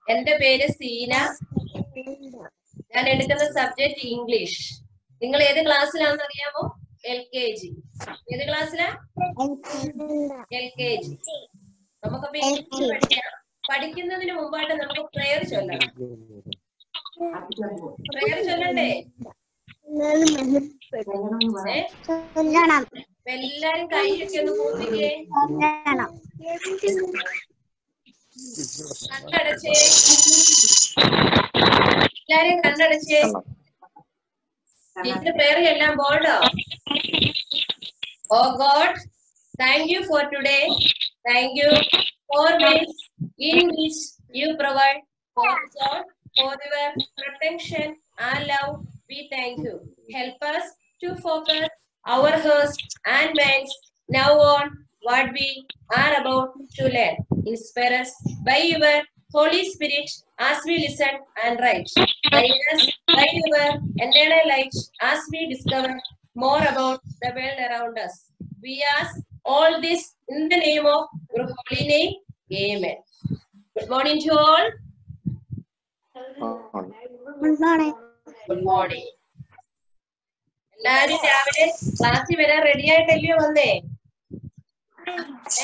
എന്റെ പേര് സീന ഞാൻ എടുക്കുന്ന സബ്ജക്ട് ഇംഗ്ലീഷ് നിങ്ങൾ ഏത് ക്ലാസ്സിലാണെന്ന് അറിയാമോ എൽ കെ ജി ഏത് ക്ലാസ്സിലാ എൽ കെ ജി നമുക്കപ്പോ ഇംഗ്ലീഷ് പഠിക്കാം പഠിക്കുന്നതിന് മുമ്പായിട്ട് നമുക്ക് പ്രെയർ ചൊല്ലണം പ്രെയർ ചൊല്ലണ്ടേ ഏ ചൊല്ലണം അപ്പൊ എല്ലാരും കൈയൊക്കെ ഒന്ന് കൂപ്പിക്കേ ചൊല്ലണം കണ്ണടച്ചേ എല്ലാരും കണ്ണടച്ചേ ടീച്ചർ പേര് എല്ലാം ബോൾഡോ oh God thank you for today thank you for means in which you provide for soul for your protection and love we thank you help us to focus our hearts and minds now on what we are about to learn. Inspire us by your Holy Spirit as we listen and write. Guide us by your internal light as we discover more about the world around us. We ask all this in the name of your holy name. Amen. Good morning to all. Good morning. Good morning. എല്ലാരും രാവിലെ ക്ലാസ്സിൽ വരാൻ ready ആയിട്ടല്ലയോ വന്നേ ഏ?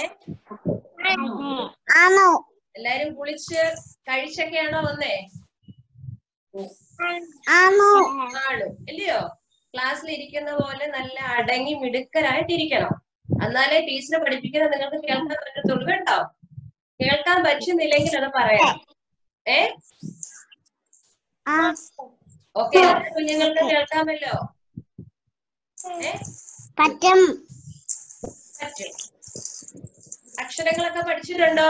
ആണോ എല്ലാരും കുളിച്ച് കഴിച്ചൊക്കെയാണോ വന്നേ ആണോ ആണ് ഇല്ലയോ ക്ലാസ്സിൽ ഇരിക്കുന്ന പോലെ നല്ല അടങ്ങി മിടുക്കരായിട്ടിരിക്കണം എന്നാലേ ടീച്ചർ പഠിപ്പിക്കുന്നത് നിങ്ങൾക്ക് കേൾക്കാൻ പറ്റത്തുള്ളൂ കേട്ടോ കേൾക്കാൻ പറ്റുന്നില്ലെങ്കിൽ അത് പറയാം ഏ ആ ഓക്കെ കുഞ്ഞുങ്ങൾക്ക് കേൾക്കാമല്ലോ ഏ പറ്റും പറ്റും അക്ഷരങ്ങളൊക്കെ പഠിച്ചിട്ടുണ്ടോ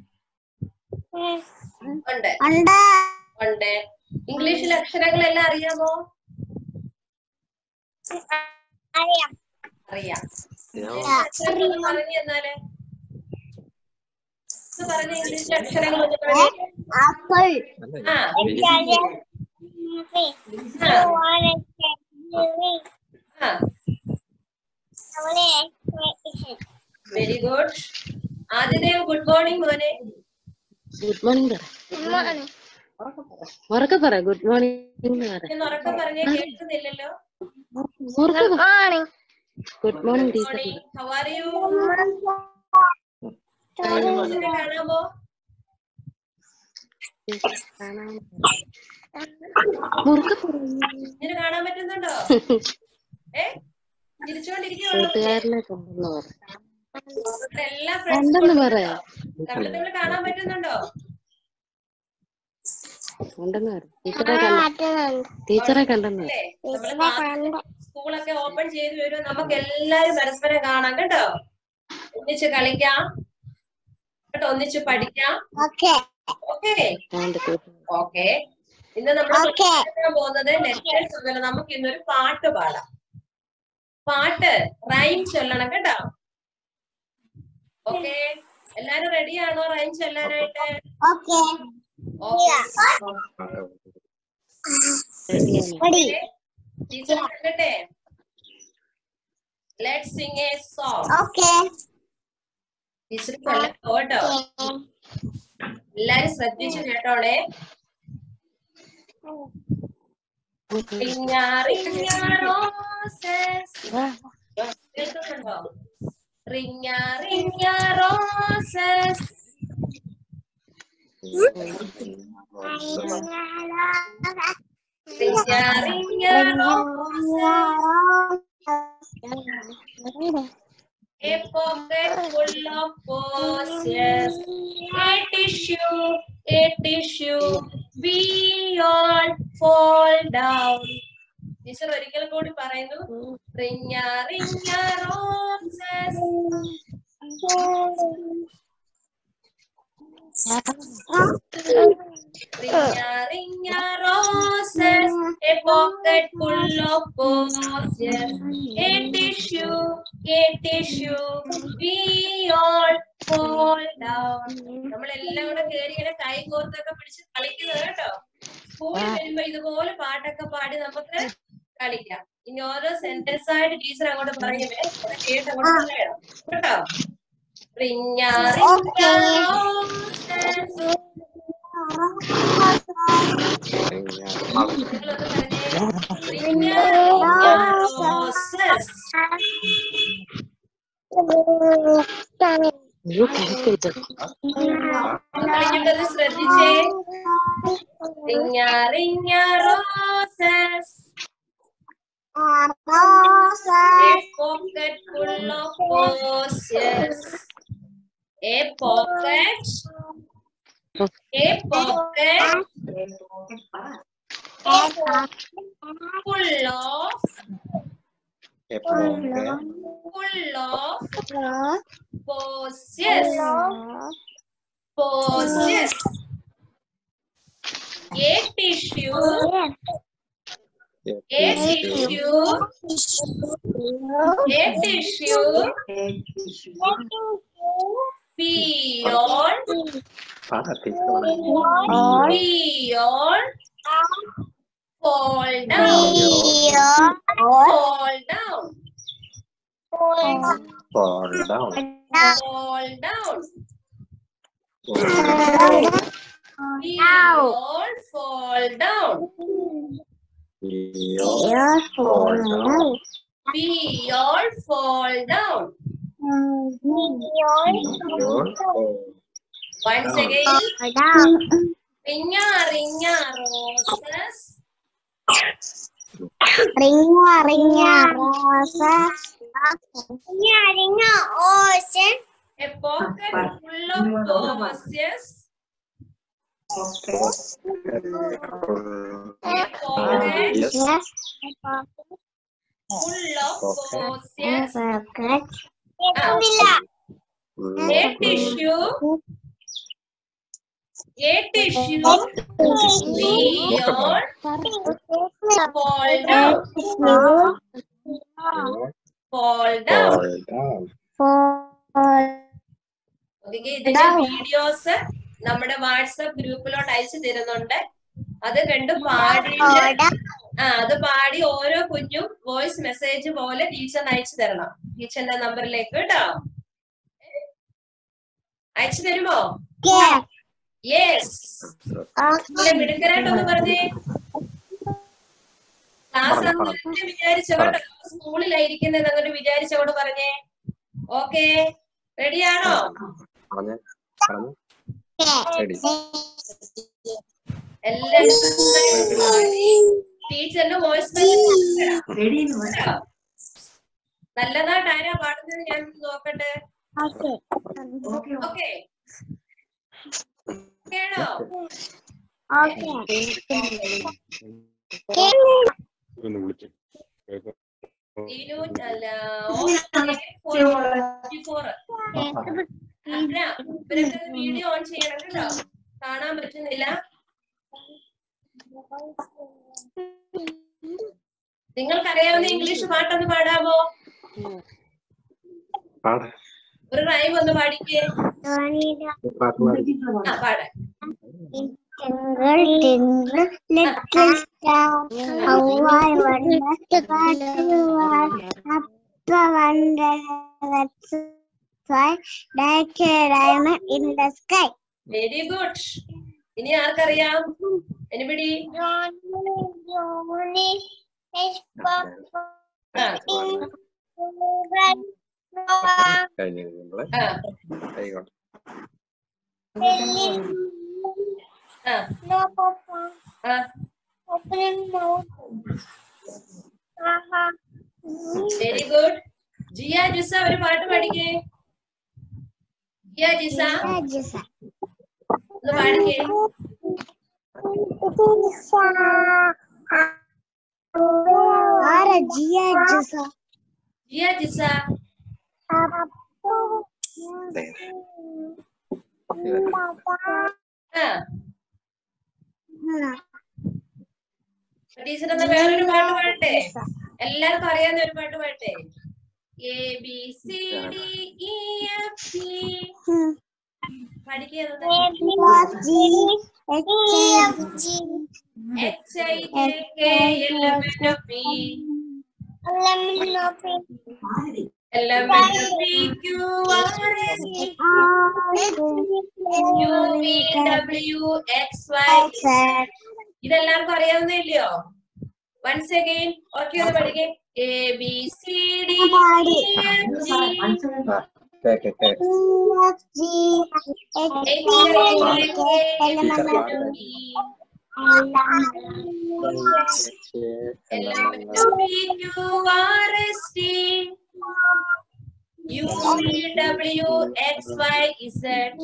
ഉണ്ട് ഉണ്ട് ഉണ്ട് ഇംഗ്ലീഷിലെ അക്ഷരങ്ങളെല്ലാം അറിയാമോ അറിയാം അറിയാം അക്ഷരങ്ങൾ പറഞ്ഞു തന്നാല് ഒന്ന് പറഞ്ഞ ഇംഗ്ലീഷിലെ അക്ഷരങ്ങൾ ഒന്ന് പറഞ്ഞേ ആപ്പിൾ ആ ആ very good Adyadev good morning മോനെ ഗുഡ് മോർണിംഗ് പറ ഉറക്കെ പറ ഗുഡ് മോർണിംഗ് പറ ഞാൻ ഉറക്കം പറഞ്ഞേ കേൾക്കുന്നില്ലല്ലോ ഉറക്കെ good morning teacher morning how are you കാണാമോ ഉറക്കെ പറ ഇതിന് കാണാൻ പറ്റുന്നുണ്ടോ ഏ ചിരിച്ചോണ്ടിരിക്കുവാണോ കൂട്ടുകാരനെ കൊണ്ടെന്ന് പറ ഇവിടെ എല്ലാ കൊണ്ടെന്ന് പറ തമ്മിൽ തമ്മിൽ കാണാൻ പറ്റുന്നുണ്ടോ കൊണ്ടെന്ന് പറ ടീച്ചറെ കണ്ട ടീച്ചറെ കണ്ടെന്ന് പറ അല്ലേ നമ്മള് സ്കൂളൊക്കെ ഓപ്പൺ ചെയ്ത് വരുമ്പോ നമുക്ക് എല്ലാരും പരസ്പരം കാണാം കേട്ടോ ഒന്നിച്ച് കളിക്കാം കേട്ടോ ഒന്നിച്ച് പഠിക്കാം ഓക്കെ ഓക്കെ ഞാൻ കൂട്ടുകാരൻ ഓക്കെ ഇന്ന് നമ്മൾ ഓക്കെ പോകുന്നത് ലെറ്റേഴ്സ് ഒന്നുമല്ല നമുക്ക് ഇന്നൊരു പാട്ട് പാടാം പാട്ട് റൈം ചൊല്ലണം കേട്ടോ ഓക്കെ എല്ലാരും റെഡിയാണോ റൈം ചൊല്ലാനായിട്ട് ഓക്കെ ഓക്കെ റെഡിയാണ് റെഡി ടീച്ചർ കണ്ടട്ടെ let sing a song okay teacher കൊല്ലം കേട്ടോ എല്ലാരും ശ്രദ്ധിച്ചു കേട്ടോളെ റിഞ്ഞാറിഞ്ഞ roses. കേൾക്കുന്നുണ്ടോ ringa ringa roses. Ringa ringa roses. A pocket full of roses. A tissue, a tissue. We all fall down. Teacher ഒരിക്കൽ കൂടി പറയുന്നു ringa ringa roses ringa ringa roses a pocket full of roses a tissue a tissue we all fall down നമ്മളെല്ലാം കൂടെ കേറി ഇങ്ങനെ കൈ കോർത്തൊക്കെ പിടിച്ച് കളിക്കുന്നത് കേട്ടോ സ്കൂളിൽ വരുമ്പോ ഇതുപോലെ പാട്ടൊക്കെ പാടി നമുക്ക് കളിക്കാം ഇനി ഓരോ സെന്റൻസ് ആയിട്ട് ടീച്ചർ അങ്ങോട്ട് പറയുന്നത് അത് കേട്ട് അങ്ങോട്ട് പറയണം കേട്ടോ റിഞ്ഞ റിഞ്ഞ roses. നിങ്ങളൊന്ന് പറഞ്ഞേ റിഞ്ഞ റിഞ്ഞ റോസസ് അയ്യോ കേൾക്കരുത് കഴിഞ്ഞിട്ടത് ശ്രദ്ധിച്ചേ ringa ringa roses A pocket full of roses. A pocket. A pocket full of full of roses. Roses. A tissue. A tissue. A tissue. Beyond. Beyond. Fall down. Fall down. Fall down. Fall down. We all fall down. Beyond. Fall down. We all fall down. Beyond. Once Down. again. Rinya, rinya, roses. Ringa, ringa, rosa. Ringa, ringa, ocean. A pocket full of roses. A pocket Yes. Yes. full of roses. Pocket. Ah. A tissue. A tissue. We all fall down. Fall down. Okay ഇതിന്റെ videos നമ്മുടെ WhatsApp ഗ്രൂപ്പിലോട്ട് അയച്ചു തരുന്നുണ്ട് അത് കണ്ട് പാടിയിട്ട് ആ അത് പാടി ഓരോ കുഞ്ഞും വോയിസ് മെസ്സേജ് പോലെ ടീച്ചറിന് അയച്ചു തരണം ടീച്ചറിന്റെ നമ്പറിലേക്ക് കേട്ടോ അയച്ചു തരുമോ യെസ് ഇല്ല മിടുക്കനായിട്ടൊന്ന് പറഞ്ഞേ ക്ലാസ് അങ്ങനെ വിചാരിച്ചോ കേട്ടോ സ്കൂളിലായിരിക്കുന്നത് അങ്ങോട്ട് വിചാരിച്ചോട് പറഞ്ഞേ ഓക്കെ റെഡിയാണോ പറഞ്ഞേ പറഞ്ഞു Ready. എല്ലാവരും ടീച്ചറിന്റെ വോയിസ് നല്ലതായിട്ട് ആരാ പാടുന്നത് ഞാൻ നോക്കട്ടെ ഓക്കെ കേണോ ഒന്ന് വിളിച്ചു ഇരുന്നൂറ്റി അല്ല ഫോർ അല്ല ഇവരൊക്കെ വീഡിയോ ഓൺ ചെയ്യണം കേട്ടോ കാണാൻ പറ്റുന്നില്ല നിങ്ങൾക്കറിയാവുന്ന ഇംഗ്ലീഷ് പാട്ടൊന്ന് പാടാമോ പാട ഒരു റൈം ഒന്ന് പാടിക്കേ പാട്ട് പാടി ആ പാടാം Tingle, tingle, little star, how I wonder what you are. Up the wonder that's why like a diamond in the sky. Very good ഇനി ആർക്കറിയാം എനിബിടി ആ കഴിഞ്ഞു നമ്മളെ ആ കൈകൊണ്ട് ആ No, Papa. ആ Open your mouth. Haha. Very good Jiya Jisa ഒരു പാട്ട് പാടിക്കേ ജിയ ജിസ ഒന്ന് പാടിക്കേ ആരാ ജിയ ജിസ ജിയ ജിസ ദേ. ആ ടീച്ചർ എന്നാ വേറൊരു പാട്ട് പാടട്ടെ എല്ലാവർക്കും അറിയാവുന്ന ഒരു പാട്ട് പാടട്ടെ A B C D E F G പഠിക്കുന്നത് H I J K L M N O P Elemental P, Q, R, S, T, U, V, W, X, Y, Z. ഇതെല്ലാവർക്കും അറിയാവുന്നില്ലയോ വൺസ് അഗൈൻ ഓക്കെ ഒന്ന് പഠിക്കേ A B C D cake cake U V W X Y Z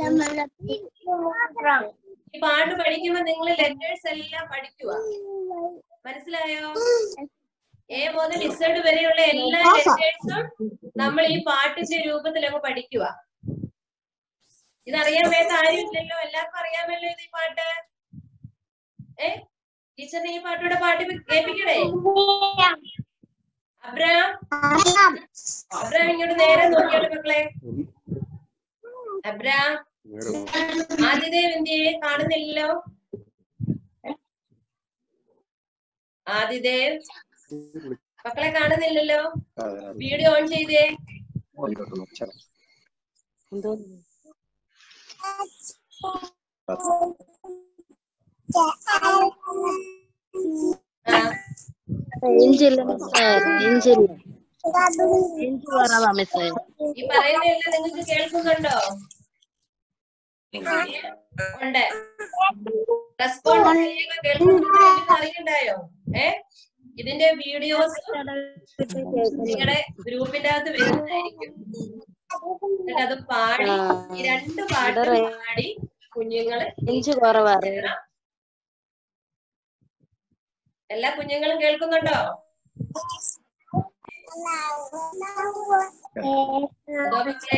ഈ പാട്ട് പഠിക്കുമ്പോ നിങ്ങൾ letters എല്ലാം പഠിക്കുക മനസ്സിലായോ എ മുതൽ ഇസഡ് വരെയുള്ള എല്ലാ ലെറ്റേഴ്സും നമ്മൾ ഈ പാട്ടിന്റെ രൂപത്തിൽ അങ്ങ് പഠിക്കുക ഇതറിയാൻ വേണ്ട ആരുമില്ലല്ലോ എല്ലാവർക്കും അറിയാമല്ലോ ഇത് ഈ പാട്ട് ഏ ടീച്ചറിന് ഈ പാട്ടോടെ പാട്ട് കേൾപ്പിക്കണേ അബ്രാം അബ്രാം ഇങ്ങോട്ട് നേരെ നോക്കിയോട്ട് മക്കളെ അബ്രാം ആദിദേവ് എന്തിയെ കാണുന്നില്ലല്ലോ ആദിദേവ് മക്കളെ കാണുന്നില്ലല്ലോ വീഡിയോ ഓൺ ചെയ്തേ എന്തോ ആ റേഞ്ചില്ല മിസ്സേ റേഞ്ചില്ല റേഞ്ച് കുറവാ മിസ്സേ ഈ പറയുന്നതെല്ലാം നിങ്ങൾക്ക് കേൾക്കുന്നുണ്ടോ ഉണ്ട് റെസ്പോണ്ട് ചെയ്യുക കേൾക്കുന്നുണ്ടോ എന്ന് അറിയണ്ടായോ ഏ ഇതിന്റെ വീഡിയോസ് നിങ്ങളുടെ ഗ്രൂപ്പിന്റെ അകത്ത് വരുന്നതായിരിക്കും എന്നിട്ട് അത് പാടി ഈ രണ്ട് പാട്ടും പാടി കുഞ്ഞുങ്ങള് റേഞ്ച് കുറവാ എല്ലാ കുഞ്ഞുങ്ങളും കേൾക്കുന്നുണ്ടോ എന്തോ മക്കളെ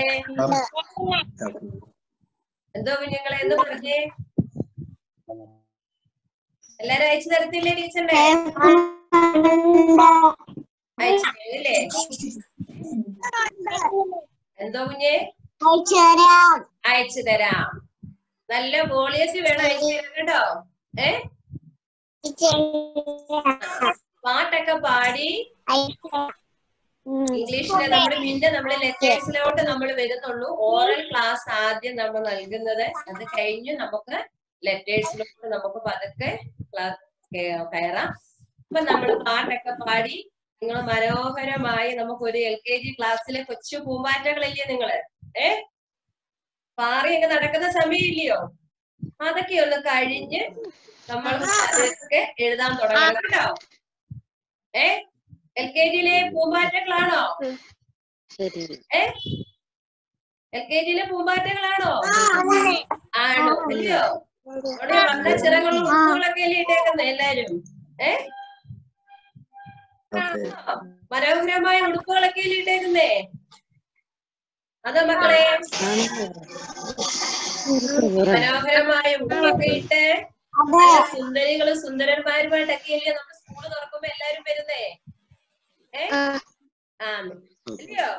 എന്തോ കുഞ്ഞുങ്ങളെ എന്ന് പറഞ്ഞേ എല്ലാരും അയച്ചു തരത്തില്ലേ ടീച്ചറിനെ അയച്ചു തരില്ലേ എന്തോ കുഞ്ഞെ അയച്ചു തരാം നല്ല വോളിയത്തിൽ വേണം അയച്ചു തരാൻ കേട്ടോ ഏ പാട്ടൊക്കെ പാടി ഇംഗ്ലീഷിലെ നമ്മൾ പിന്നെ നമ്മൾ ലെറ്റേഴ്സിലോട്ട് നമ്മൾ വരുന്നുള്ളൂ ഓറൽ ക്ലാസ് ആദ്യം നമ്മൾ നൽകുന്നത് അത് കഴിഞ്ഞ് നമുക്ക് ലെറ്റേഴ്സിലോട്ട് നമുക്ക് പതുക്കെ ക്ലാസ് കയറാം അപ്പൊ നമ്മൾ പാട്ടൊക്കെ പാടി നിങ്ങൾ മനോഹരമായി നമുക്ക് ഒരു എൽ കെ ജി ക്ലാസ്സിലെ കൊച്ചു പൂമ്പാറ്റകളില്ലേ നിങ്ങള് ഏ പാറിയൊക്കെ നടക്കുന്ന സമയമില്ലയോ അതൊക്കെ ഒന്ന് കഴിഞ്ഞ് നമ്മൾ അതൊക്കെ എഴുതാൻ തുടങ്ങണം കേട്ടോ ഏ എൽ കെ ജിയിലെ പൂമ്പാറ്റകളാണോ ശരി ഏ എൽ കെ ജിയിലെ പൂമ്പാറ്റകളാണോ ആണോ ഇല്ലയോ അവിടെ വന്ന ചിറകുള്ള ഉടുപ്പുകളൊക്കെ അല്ലേ ഇട്ടേക്കുന്നത് എല്ലാരും ഏ മനോഹരമായ ഉടുപ്പുകളൊക്കെ അല്ലേ ഇട്ടേക്കുന്നേ അതോ മക്കളെ മനോഹരമായ ഉടുപ്പൊക്കെ ഇട്ട് നല്ല സുന്ദരികളും സുന്ദരന്മാരുമായിട്ടൊക്കെ അല്ലേ നമ്മൾ സ്കൂള് തുറക്കുമ്പോ എല്ലാരും വരുന്നേ ഏ ആ ഇല്ലയോ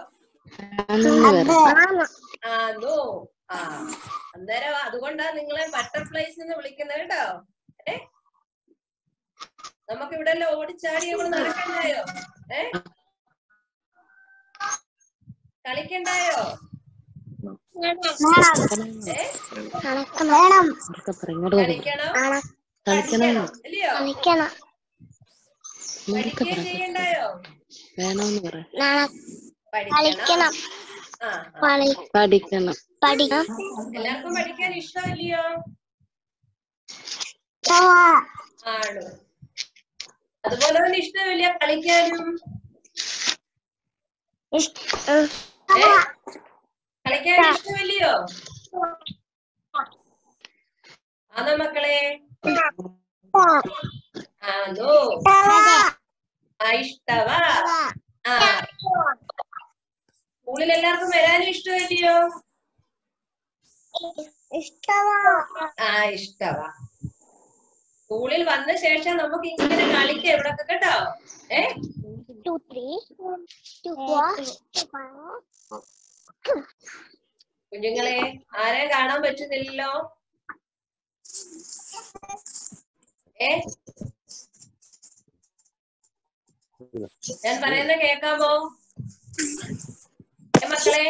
ആന്നോ ആ അന്നേരം അതുകൊണ്ടാ നിങ്ങളെ ബട്ടർഫ്ലൈസ് എന്ന് വിളിക്കുന്നത് കേട്ടോ ഏ നമുക്ക് ഇവിടെ എല്ലാം ഓടിച്ചാടി നമ്മൾ നടക്കണ്ടായോ ഏ കളിക്കണ്ടായോ ഏ കളിക്കണം കളിക്കണം ഇല്ലയോ ഇങ്ങോട്ടൊക്കെ പഠിക്കുകയും ചെയ്യണ്ടായോ വേണമെന്ന് പറ പഠിക്കണം ആ ആ. പഠിക്കണം എല്ലാവർക്കും പഠിക്കാൻ ഇഷ്ടമില്ലയോ ആണ് അതുപോലെ തന്നെ ഇഷ്ടമില്ല കളിക്കാനും ഏ? കളിക്കാൻ ഇഷ്ടമില്ലയോ ആണോ മക്കളെ ആണോ ആ ഇഷ്ടവാ ആ സ്കൂളിൽ എല്ലാവർക്കും വരാനും ഇഷ്ടമില്ലയോ ആ ഇഷ്ടവാ സ്കൂളിൽ വന്ന ശേഷം നമുക്ക് ഇങ്ങനെ കളിക്കാം ഇവിടൊക്കെ കേട്ടോ ഏ കുഞ്ഞുങ്ങളെ ആരെ കാണാൻ പറ്റുന്നില്ലല്ലോ ഏ ഞാൻ പറയുന്ന കേക്കാമോ മക്കളെ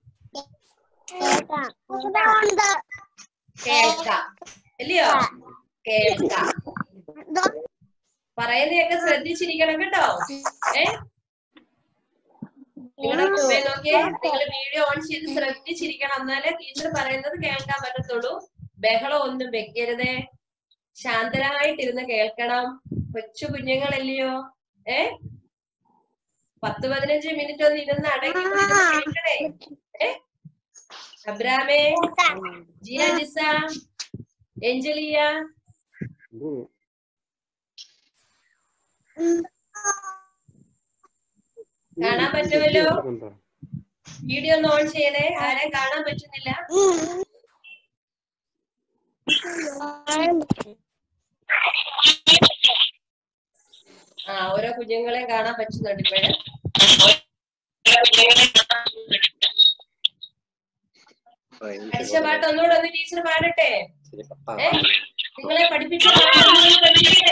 കേൾക്കാം ഇല്ലയോ കേൾക്കാം പറയുന്നതൊക്കെ ശ്രദ്ധിച്ചിരിക്കണം കേട്ടോ ഏ നിങ്ങളുടെ മുമ്പേ നോക്കിയേ നിങ്ങൾ വീഡിയോ ഓൺ ചെയ്ത് ശ്രദ്ധിച്ചിരിക്കണം എന്നാലേ ടീച്ചർ പറയുന്നത് കേൾക്കാൻ പറ്റത്തുള്ളൂ ബഹളം ഒന്നും വെക്കരുതേ ശാന്തരായിട്ടിരുന്ന് കേൾക്കണം കൊച്ചു കുഞ്ഞുങ്ങളല്ലയോ ഏ പത്ത് പതിനഞ്ച് മിനിറ്റ് ഒന്ന് ഇരുന്ന് അടങ്ങി ഇരുന്ന് കേൾക്കണേ ഏ അബ്രാമേ ജിയ ജിസ എഞ്ചലിയ കാണാൻ പറ്റുമല്ലോ വീഡിയോ ഒന്ന് ഓൺ ചെയ്യണേ ആരെയും കാണാൻ പറ്റുന്നില്ല ആ ഓരോ കുഞ്ഞുങ്ങളെയും കാണാൻ പറ്റുന്നുണ്ട് ഇപ്പോഴ് പഠിച്ച പാട്ട് ഒന്നുകൂടെ ഒന്ന് ടീച്ചർ പാടട്ടെ ഏ നിങ്ങളെ പഠിപ്പിച്ച പാട്ട് ഒന്നുകൂടെ പഠിപ്പിക്കട്ടെ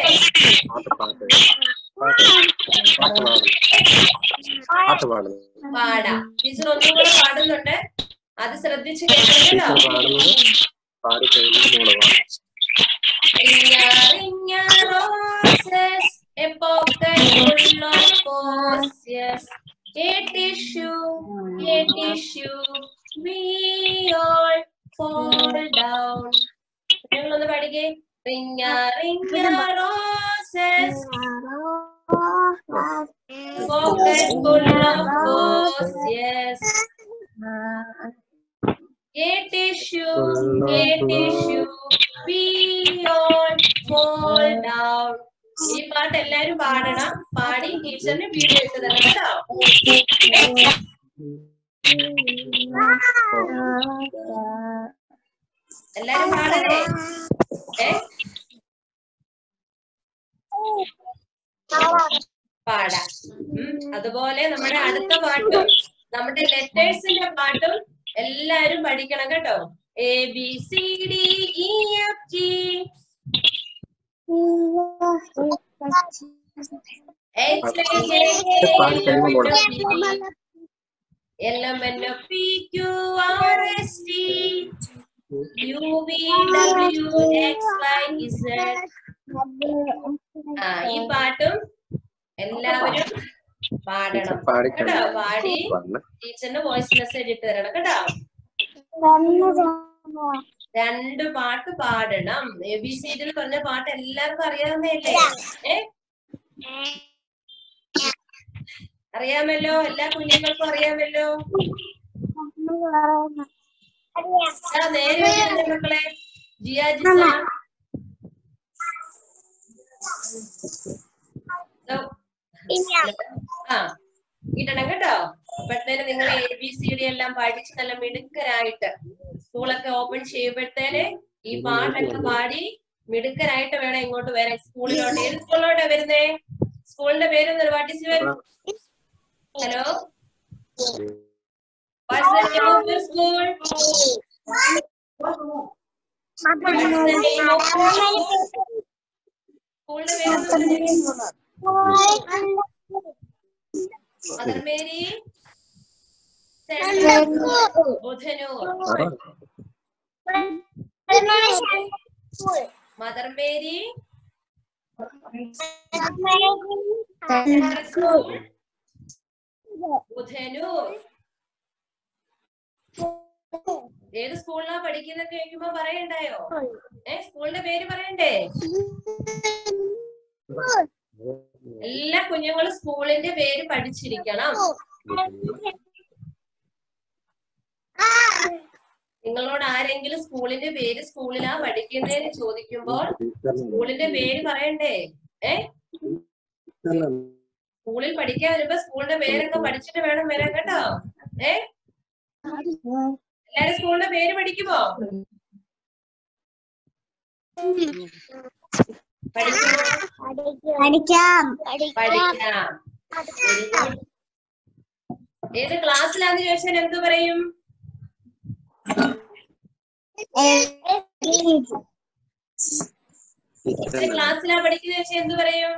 പാട്ട് പാടുന്നു പാടാം ടീച്ചർ ഒന്നും കൂടെ പാടുന്നുണ്ട് അത് ശ്രദ്ധിച്ച് കേൾക്കണം കേട്ടോ പാടി കഴിഞ്ഞ് മോള് പാടും Riña, riña, roses, a pocket full of posies. A tissue, a tissue, we all fall down. നിങ്ങളൊന്ന് പഠിക്കേ ringa ringa roses pocket full of posies. A tissue, a tissue, we all fall down. ഈ പാട്ട് എല്ലാരും പാടണം പാടി ടീച്ചറിന് video ഇട്ട് തരണം കേട്ടോ എല്ലാരും പാടണേ ഏ പാടാം ഉം. അതുപോലെ നമ്മുടെ അടുത്ത പാട്ടും നമ്മുടെ ലെറ്റേഴ്സിന്റെ പാട്ടും എല്ലാരും പഠിക്കണം കേട്ടോ A B C D E F G H I J K L M N O P Q R S T U V W X Y Z ആ ഈ പാട്ടും എല്ലാവരും പാടണം പാടി കേട്ടോ പാടി വന്ന് ടീച്ചറിന് വോയിസ് മെസ്സേജ് ഇട്ട് തരണം കേട്ടോ രണ്ട് പാട്ട് പാടണം എ ബി സി ഡിയിൽ പറഞ്ഞ പാട്ട് എല്ലാവർക്കും അറിയാവുന്നതല്ലേ ഏ അറിയാമല്ലോ എല്ലാ കുഞ്ഞുങ്ങൾക്കും അറിയാമല്ലോ ആ നേരെ വരുന്നുണ്ട് മക്കളെ ജിയ ജിസ ദോ. ആ ഇടണം കേട്ടോ അപ്പോഴത്തേന് നിങ്ങൾ എ ബി സി ഡി എല്ലാം പഠിച്ച് നല്ല മിടുക്കരായിട്ട് സ്കൂളൊക്കെ ഓപ്പൺ ചെയ്യുമ്പോഴത്തേന് ഈ പാട്ടൊക്കെ പാടി മിടുക്കരായിട്ട് വേണം ഇങ്ങോട്ട് വരാൻ സ്കൂളിലോട്ട് ഏത് സ്കൂളിലോട്ടാ വരുന്നേ സ്കൂളിന്റെ പേര് what is your hello what's the name of your school സ്കൂളിന്റെ പേര് Mother Mary Budhanoor Mother Mary school Budhanoor ഏത് സ്കൂളിലാ പഠിക്കുന്ന ചോദിക്കുമ്പോ പറയണ്ടായോ ഏ സ്കൂളിന്റെ പേര് പറയണ്ടേ എല്ലാ കുഞ്ഞുങ്ങളും സ്കൂളിന്റെ പേര് പഠിച്ചിരിക്കണം നിങ്ങളോട് ആരെങ്കിലും സ്കൂളിന്റെ പേര് സ്കൂളിലാ പഠിക്കുന്നതെന്ന് ചോദിക്കുമ്പോൾ സ്കൂളിന്റെ പേര് പറയണ്ടേ ഏ സ്കൂളിൽ പഠിക്കാൻ വരുമ്പോ സ്കൂളിന്റെ പേരൊക്കെ പഠിച്ചിട്ട് വേണം വരാൻ കേട്ടോ ഏ എല്ലാരും സ്കൂളിന്റെ പേര് പഠിക്കുമോ പഠിക്കുമോ പഠിക്കാം പഠിക്കാം Very good. ഏത് ക്ലാസ്സിലാന്ന് ചോദിച്ചാൽ എന്ത് പറയും ഏത് ക്ലാസ്സിലാ പഠിക്കുന്ന ചോദിച്ചാൽ എന്ത് പറയും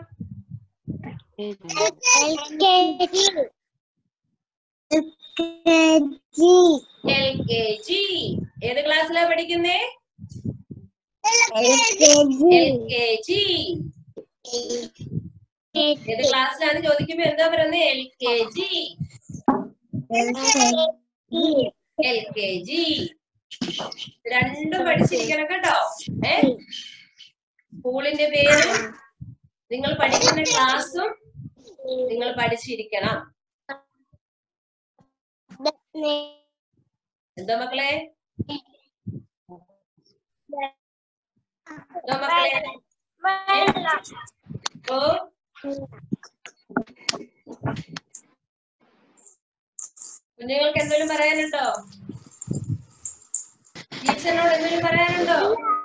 LKG. എൽ കെ ജി ഏത് ക്ലാസ്സിലാ പഠിക്കുന്നേ LKG. എൽ കെ ജി ഏത് ക്ലാസ്സിലാന്ന് ചോദിക്കുമ്പോ എന്താ പറയുന്നത് L K G L K G രണ്ടും പഠിച്ചിരിക്കണം കേട്ടോ ഏ സ്കൂളിന്റെ പേരും നിങ്ങൾ പഠിക്കുന്ന ക്ലാസ്സും നിങ്ങൾ പഠിച്ചിരിക്കണം എന്താ മക്കളെ എന്താ മക്കളെ ഓ കുഞ്ഞുങ്ങൾക്ക് എന്തെങ്കിലും പറയാനുണ്ടോ ടീച്ചറിനോട് എന്തെങ്കിലും പറയാനുണ്ടോ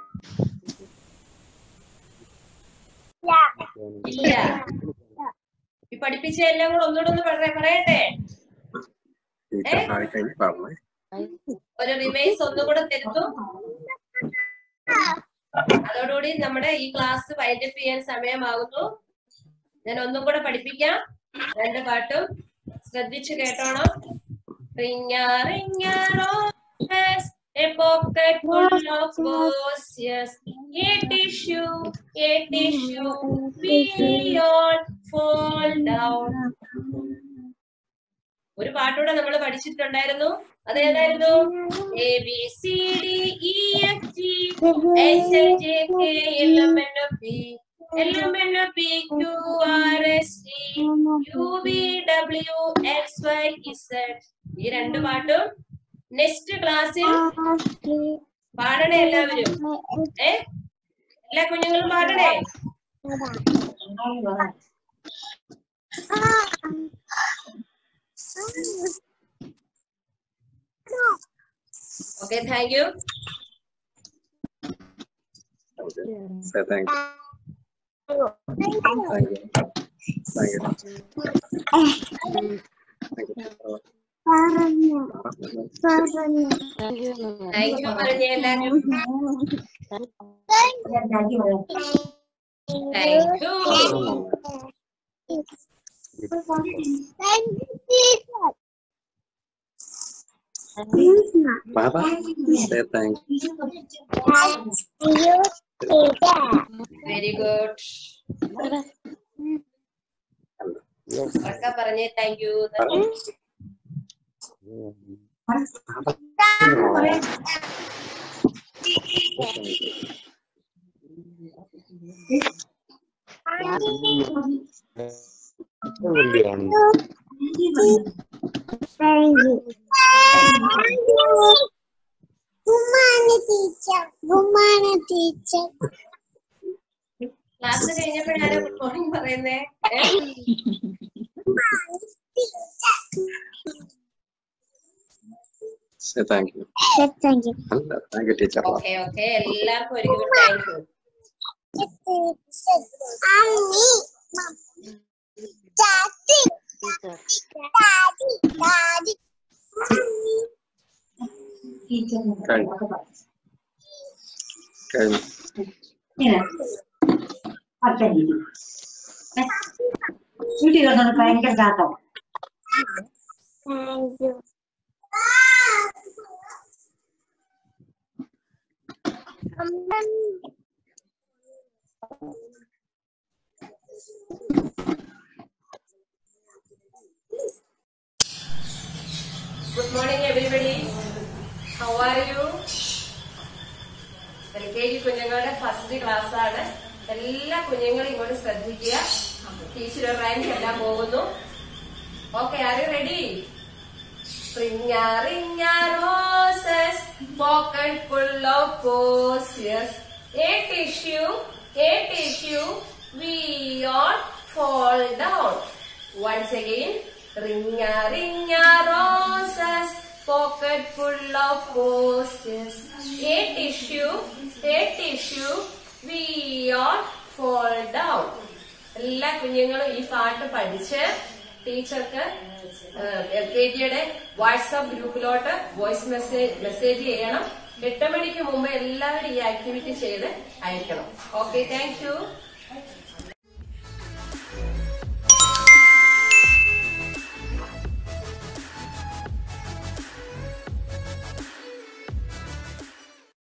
ഇല്ല ഈ പഠിപ്പിച്ച എല്ലാം കൂടെ ഒന്നുകൂടെ ഒന്ന് പറ- പറയട്ടെ ടീച്ചർ ആയി കഴിഞ്ഞ് പറഞ്ഞേ ഒരു റിവൈസ് ഒന്നുകൂടെ തരുന്നു അതോടുകൂടി നമ്മുടെ ഈ ക്ലാസ് വൈൻഡപ്പ് ചെയ്യാൻ സമയമാകുന്നു ഞാൻ ഒന്നും കൂടെ പഠിപ്പിക്കാം രണ്ട് പാട്ടും ശ്രദ്ധിച്ചു കേട്ടോണം റിങ്ങ റിങ്ങ roses, a pocket full of roses, a tissue, a tissue, we all fall down. ഒരു പാട്ടൂടെ നമ്മൾ പഠിച്ചിട്ടുണ്ടായിരുന്നു അതേതായിരുന്നു A B C D E F G H I J K L M N O P L M N O P Q R S T U V W X Y Z ഈ രണ്ട് പാട്ടും next ക്ലാസ്സിൽ പാടണേ എല്ലാവരും ഏ എല്ലാ കുഞ്ഞുങ്ങളും പാടണേ okay thank you Say thank you. Thank you. Thank you. Thank you. പറഞ്ഞു പറഞ്ഞു താങ്ക് യു താങ്ക് യു പറഞ്ഞ എല്ലാവരും thank you Baba, say thank you. Very good ഉറക്ക പറഞ്ഞേ താങ്ക് യു ഗുമ്മാന ടീച്ചർ ഗുമ്മാന ടീച്ചർ ക്ലാസ് കഴിഞ്ഞപ്പോഴാണ് ഗുഡ് മോർണിംഗ് പറയുന്നേ ഏ? Say thank you. Thank you അല്ല, thank you, teacher. Okay okay എല്ലാവർക്കും ഒരിക്കലും താങ്ക് യു അമ്മി ചാത്തി ഡാഡി ഡാഡി കഴിഞ്ഞു. കഴിഞ്ഞു. വീട്ടിൽ കിടന്നോണ്ട് ഭയങ്കര ചാട്ടം thank you good morning everybody how are you L K G കുഞ്ഞുങ്ങളുടെ ഫസ്റ്റ് ക്ലാസ് ആണ് എല്ലാ കുഞ്ഞുങ്ങളും ഇങ്ങോട്ട് ശ്രദ്ധിക്കുക ടീച്ചർ റാങ്ക് എല്ലാം പോകുന്നു okay are you ready ringa ringa roses pocket full of roses a tissue a tissue we all fall down once again ringa ringa roses pocket full of roses a tissue a tissue we all fall down എല്ലാ കുഞ്ഞുങ്ങളും ഈ പാട്ട് പഠിച്ച് ടീച്ചർക്ക് L K ജിയുടെ WhatsApp ഗ്രൂപ്പിലോട്ട് voice message message ചെയ്യണം എട്ട് മണിക്ക് മുമ്പ് എല്ലാവരും ഈ ആക്ടിവിറ്റി ചെയ്ത് അയക്കണം ഓക്കെ താങ്ക് യു